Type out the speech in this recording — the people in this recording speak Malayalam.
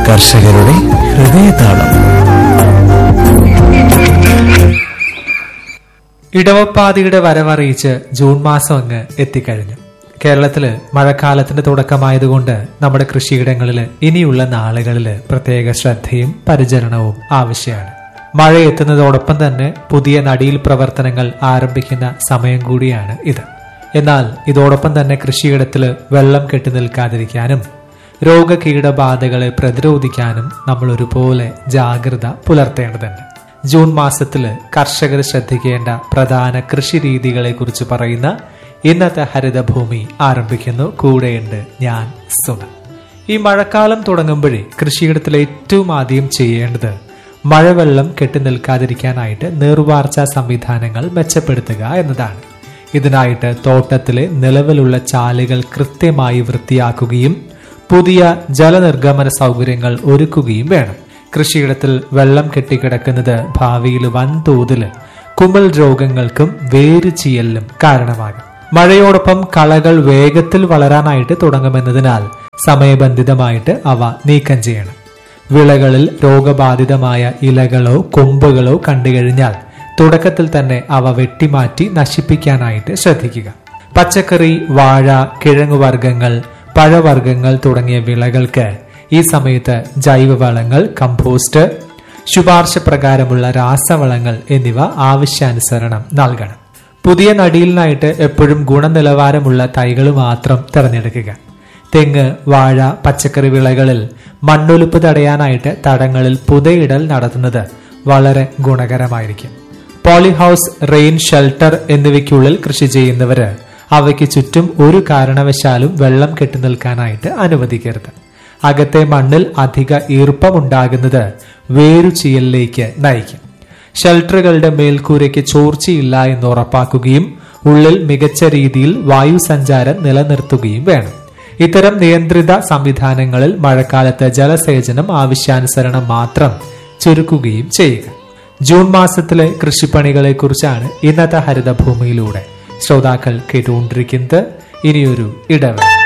കർഷകരുടെ ഹൃദയതാളം ഇടവപ്പാതിയുടെ വരവറിയിച്ച് ജൂൺ മാസം അങ്ങ് എത്തിക്കഴിഞ്ഞു കേരളത്തില് മഴക്കാലത്തിന്റെ തുടക്കമായതുകൊണ്ട് നമ്മുടെ കൃഷിയിടങ്ങളിൽ ഇനിയുള്ള നാളുകളിൽ പ്രത്യേക ശ്രദ്ധയും പരിചരണവും ആവശ്യമാണ് മഴ എത്തുന്നതോടൊപ്പം തന്നെ പുതിയ നടീൽ പ്രവർത്തനങ്ങൾ ആരംഭിക്കുന്ന സമയം കൂടിയാണ് ഇത് എന്നാൽ ഇതോടൊപ്പം തന്നെ കൃഷിയിടത്തിൽ വെള്ളം കെട്ടി നിൽക്കാതിരിക്കാനും രോഗകീടബാധകളെ പ്രതിരോധിക്കാനും നമ്മൾ ഒരുപോലെ ജാഗ്രത പുലർത്തേണ്ടതുണ്ട് ജൂൺ മാസത്തിൽ കർഷകർ ശ്രദ്ധിക്കേണ്ട പ്രധാന കൃഷി രീതികളെ കുറിച്ച് പറയുന്ന ഇന്നത്തെ ഹരിതഭൂമി ആരംഭിക്കുന്നു കൂടെയുണ്ട് ഞാൻ സുന ഈ മഴക്കാലം തുടങ്ങുമ്പോഴേ കൃഷിയിടത്തിൽ ഏറ്റവും ആദ്യം ചെയ്യേണ്ടത് മഴവെള്ളം കെട്ടി നിൽക്കാതിരിക്കാനായിട്ട് നീർവാർച്ച സംവിധാനങ്ങൾ മെച്ചപ്പെടുത്തുക എന്നതാണ് ഇതിനായിട്ട് തോട്ടത്തിലെ നിലവിലുള്ള ചാലുകൾ കൃത്യമായി വൃത്തിയാക്കുകയും പുതിയ ജലനിർഗമന സൗകര്യങ്ങൾ ഒരുക്കുകയും വേണം കൃഷിയിടത്തിൽ വെള്ളം കെട്ടിക്കിടക്കുന്നത് ഭാവിയിൽ വൻതോതിൽ കുമിൾ രോഗങ്ങൾക്കും വേരുചീയലിനും കാരണമാകും മഴയോടൊപ്പം കളകൾ വേഗത്തിൽ വളരാനായിട്ട് തുടങ്ങുമെന്നതിനാൽ സമയബന്ധിതമായിട്ട് അവ നീക്കം ചെയ്യണം വിളകളിൽ രോഗബാധിതമായ ഇലകളോ കൊമ്പുകളോ കണ്ടുകഴിഞ്ഞാൽ തുടക്കത്തിൽ തന്നെ അവ വെട്ടിമാറ്റി നശിപ്പിക്കാനായിട്ട് ശ്രദ്ധിക്കുക പച്ചക്കറി വാഴ കിഴങ്ങുവർഗ്ഗങ്ങൾ പഴവർഗ്ഗങ്ങൾ തുടങ്ങിയ വിളകൾക്ക് ഈ സമയത്ത് ജൈവവളങ്ങൾ കമ്പോസ്റ്റ് ശുപാർശ പ്രകാരമുള്ള രാസവളങ്ങൾ എന്നിവ ആവശ്യാനുസരണം നൽകണം പുതിയ നടീലിനായിട്ട് എപ്പോഴും ഗുണനിലവാരമുള്ള തൈകൾ മാത്രം തിരഞ്ഞെടുക്കുക തെങ്ങ് വാഴ പച്ചക്കറി വിളകളിൽ മണ്ണൊലിപ്പ് തടയാനായിട്ട് തടങ്ങളിൽ പുതയിടൽ നടത്തുന്നത് വളരെ ഗുണകരമായിരിക്കും പോളിഹൗസ് റെയിൻ ഷെൽട്ടർ എന്നിവയ്ക്കുള്ളിൽ കൃഷി ചെയ്യുന്നവര് അവയ്ക്ക് ചുറ്റും ഒരു കാരണവശാലും വെള്ളം കെട്ടി നിൽക്കാനായിട്ട് അനുവദിക്കരുത് അകത്തെ മണ്ണിൽ അധിക ഈർപ്പമുണ്ടാകുന്നത് വേരുചീയലിലേക്ക് നയിക്കും ഷെൽട്ടറുകളുടെ മേൽക്കൂരയ്ക്ക് ചോർച്ചയില്ല എന്ന് ഉറപ്പാക്കുകയും ഉള്ളിൽ മികച്ച രീതിയിൽ വായു സഞ്ചാരം നിലനിർത്തുകയും വേണം ഇത്തരം നിയന്ത്രിത സംവിധാനങ്ങളിൽ മഴക്കാലത്ത് ജലസേചനം ആവശ്യാനുസരണം മാത്രം ചുരുക്കുകയും ചെയ്യുക ജൂൺ മാസത്തിലെ കൃഷിപ്പണികളെ കുറിച്ചാണ് ഇന്നത്തെ ഹരിതഭൂമിയിലൂടെ ശ്രോതാക്കൾ കേട്ടുകൊണ്ടിരിക്കുന്നത് ഇനിയൊരു ഇടവേള